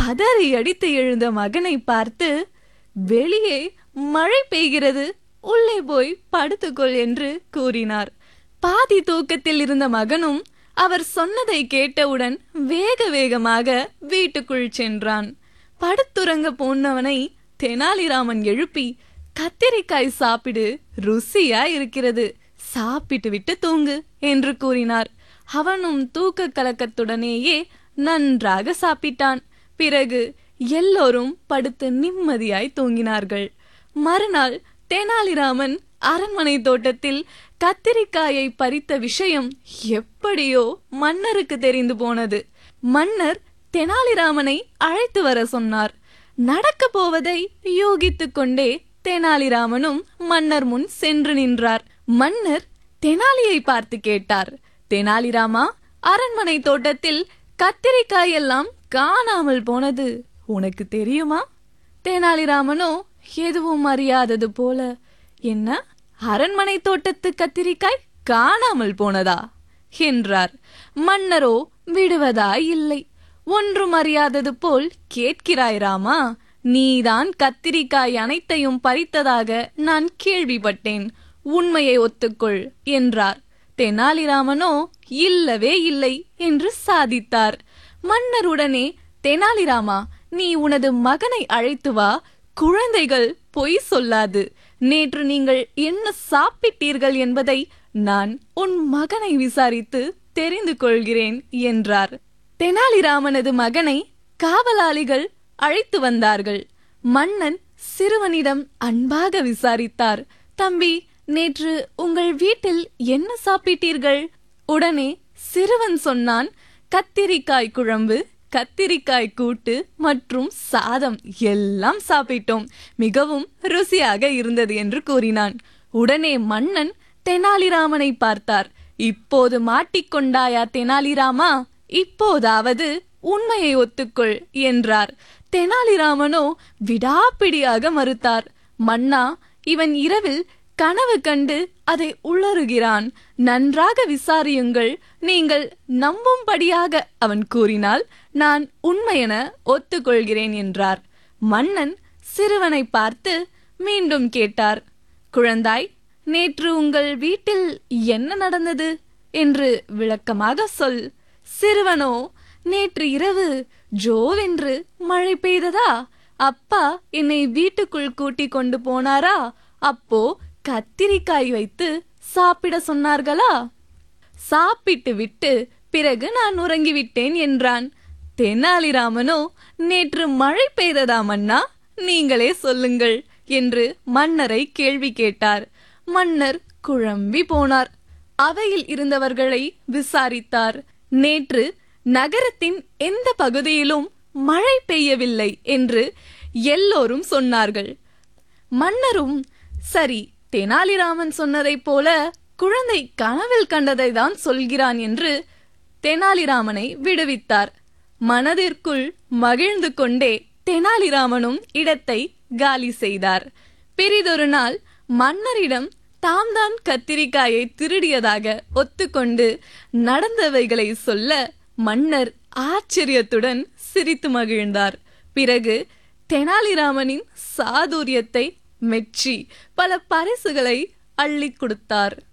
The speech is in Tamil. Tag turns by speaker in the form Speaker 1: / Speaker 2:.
Speaker 1: கதறி அடித்து எழுந்த மகனை பார்த்து வெளியே மழை பெய்கிறது உள்ளே போய் படுத்துக்கொள் என்று கூறினார் பாதி தூக்கத்தில் இருந்த மகனும் அவர் சொன்னதை கேட்டவுடன் வேக வேகமாக வீட்டுக்குள் சென்றான் படுத்துறங்க போனவனை தெனாலிராமன் எழுப்பி கத்திரிக்காய் சாப்பிடு ருசியா இருக்கிறது சாப்பிட்டு விட்டு தூங்கு என்று கூறினார் அவனும் தூக்க கலக்கத்துடனேயே நன்றாக சாப்பிட்டான் பிறகு எல்லோரும் படுத்து நிம்மதியாய் தூங்கினார்கள் மறுநாள் தெனாலிராமன் அரண்மனை தோட்டத்தில் கத்திரிக்காயை பறித்த விஷயம் எப்படியோ மன்னருக்கு தெரிந்து போனது மன்னர் தெனாலிராமனை அழைத்து வர சொன்னார் நடக்க போவதை யோகித்துக் கொண்டே தெனாலிராமனும் மன்னர் முன் சென்று நின்றார் மன்னர் தெனாலியை பார்த்து கேட்டார் தெனாலிராமா அரண்மனை தோட்டத்தில் கத்திரிக்காய் எல்லாம் காணாமல் போனது உனக்கு தெரியுமா தெனாலிராமனோ எதுவும் அறியாதது போல என்ன அரண்மனை தோட்டத்து கத்திரிக்காய் காணாமல் போனதா என்றார் மன்னரோ விடுவதாய் இல்லை ஒன்றும் அறியாதது போல் கேட்கிறாய் ராமா நீதான் கத்திரிக்காய் அனைத்தையும் பறித்ததாக நான் கேள்விப்பட்டேன் உண்மையை ஒத்துக்கொள் என்றார் தெனாலிராமனோ இல்லவே இல்லை என்று சாதித்தார் மன்னருடனே தெனாலிராமா நீ உனது மகனை அழைத்து வா குழந்தைகள் பொய் சொல்லாது நேற்று நீங்கள் என்ன சாப்பிட்டீர்கள் என்பதை நான் உன் மகனை விசாரித்து தெரிந்து கொள்கிறேன் என்றார் தெனாலிராமனது மகனை காவலாளிகள் அழைத்து வந்தார்கள் மன்னன் சிறுவனிடம் அன்பாக விசாரித்தார் தம்பி நேற்று உங்கள் வீட்டில் என்ன சாப்பிட்டீர்கள் உடனே சிறுவன் சொன்னான் கத்திரிக்காய் குழம்பு கத்திரிக்காய் கூட்டு மற்றும் சாதம் எல்லாம் சாப்பிட்டோம் மிகவும் ருசியாக இருந்தது என்று கூறினான் உடனே மன்னன் தெனாலிராமனை பார்த்தார் இப்போது மாட்டிக்கொண்டாயா தெனாலிராமா இப்போதாவது உண்மையை ஒத்துக்கொள் என்றார் தெனாலிராமனோ விடாப்பிடியாக மறுத்தார் மன்னா இவன் இரவில் கனவு கண்டு அதை உளறுகிறான் நன்றாக விசாரியுங்கள் நீங்கள் நம்பும்படியாக அவன் கூறினால் நான் உண்மையென ஒத்துக்கொள்கிறேன் என்றார் மன்னன் சிறுவனை பார்த்து மீண்டும் கேட்டார் குழந்தாய் நேற்று உங்கள் வீட்டில் என்ன நடந்தது என்று விளக்கமாக சொல் சிறுவனோ நேற்று இரவு ஜோவென்று மழை பெய்ததா அப்பா என்னை வீட்டுக்குள் கூட்டிக் கொண்டு போனாரா அப்போ கத்திரிக்காய் வைத்து சாப்பிட சொன்னார்களா சாப்பிட்டு விட்டு பிறகு நான் உறங்கிவிட்டேன் என்றான் தெனாலிராமனோ நேற்று மழை பெய்ததா மன்னா நீங்களே சொல்லுங்கள் என்று மன்னரை கேள்வி கேட்டார் மன்னர் குழம்பி போனார் அவையில் இருந்தவர்களை விசாரித்தார் நேற்று நகரத்தின் எந்த பகுதியிலும் மழை பெய்யவில்லை என்று எல்லோரும் சொன்னார்கள் மன்னரும் சரி தெனாலிராமன் சொன்னதைப் போல குழந்தை கனவில் கண்டதை தான் சொல்கிறான் என்று தெனாலிராமனை விடுவித்தார் மனதிற்குள் மகிழ்ந்து கொண்டே தெனாலிராமனும் இடத்தை காலி செய்தார் பெரிதொரு நாள் மன்னரிடம் தாம் தான் கத்திரிக்காயை திருடியதாக ஒத்துக்கொண்டு நடந்தவைகளை சொல்ல மன்னர் ஆச்சரியத்துடன் சிரித்து மகிழ்ந்தார் பிறகு தெனாலிராமனின் சாதுரியத்தை மெச்சி பல பரிசுகளை அள்ளிக் கொடுத்தார்